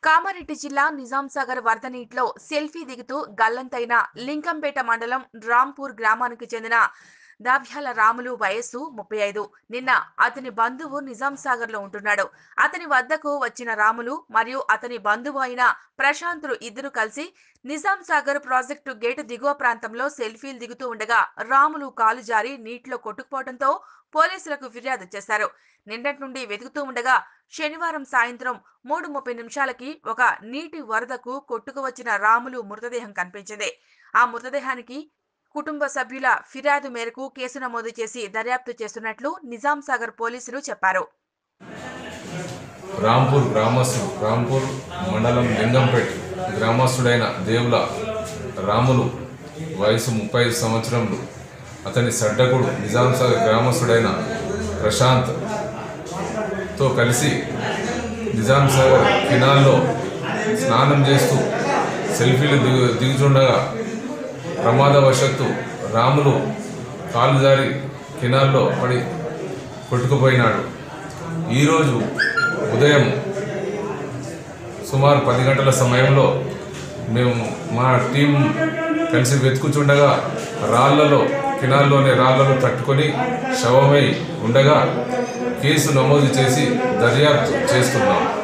కామారెడ్డి జిల్లా నిజాం సాగర్ వరద నీటిలో సెల్ఫీ దిగుతూ గల్లంతైన లింకంపేట మండలం రాంపూర్ గ్రామానికి చెందిన దాభ్యాల రాములు వయస్సు ముప్పై ఐదు నిన్న అతని బంధువు నిజాం సాగర్ లో ఉంటున్నాడు అతని వద్దకు వచ్చిన రాములు మరియు అతని బంధువు అయిన ప్రశాంతులు ఇద్దరు కలిసి నిజాం సాగర్ ప్రాజెక్టు గేటు దిగువ ప్రాంతంలో సెల్ఫీలు దిగుతూ ఉండగా రాములు కాలు జారి నీటిలో కొట్టుకుపోవడంతో పోలీసులకు ఫిర్యాదు చేశారు నిన్నటి నుండి వెతుకుతూ ఉండగా శనివారం సాయంత్రం మూడు ముప్పై నిమిషాలకి ఒక నీటి వరదకు కొట్టుకు వచ్చిన రాములు మృతదేహం కనిపించింది ఆ మృతదేహానికి కుటుంబ సభ్యుల ఫిర్యాదు మేరకు కేసు నమోదు చేసి దర్యాప్తు చేస్తున్నట్లు నిజాం సాగర్ పోలీసులు చెప్పారు రాంపూర్ గ్రామస్తుడు రాంపూర్ మండలం లింగంపేట్ గ్రామస్తుడైన దేవుల రాములు వయసు ముప్పై ఐదు సంవత్సరములు అతని సడ్డకుడు నిజాం సాగర్ గ్రామస్తుడైన ప్రశాంత్ తో కలిసి నిజాం సాగర్ కెనాల్లో స్నానం చేస్తూ సెల్ఫీలు దిగు దిగుచుండగా ప్రమాదవశత్తు రాములు కాలు జారి కెనాల్లో పడి కొట్టుకుపోయినాడు ఈరోజు ఉదయం సుమారు పది గంటల సమయంలో మేము మా టీం కలిసి వెతుకుచుండగా రాళ్లలో కినాల్లోని రాళ్లలో తట్టుకొని శవమై ఉండగా కేసు నమోదు చేసి దర్యాప్తు చేస్తున్నాం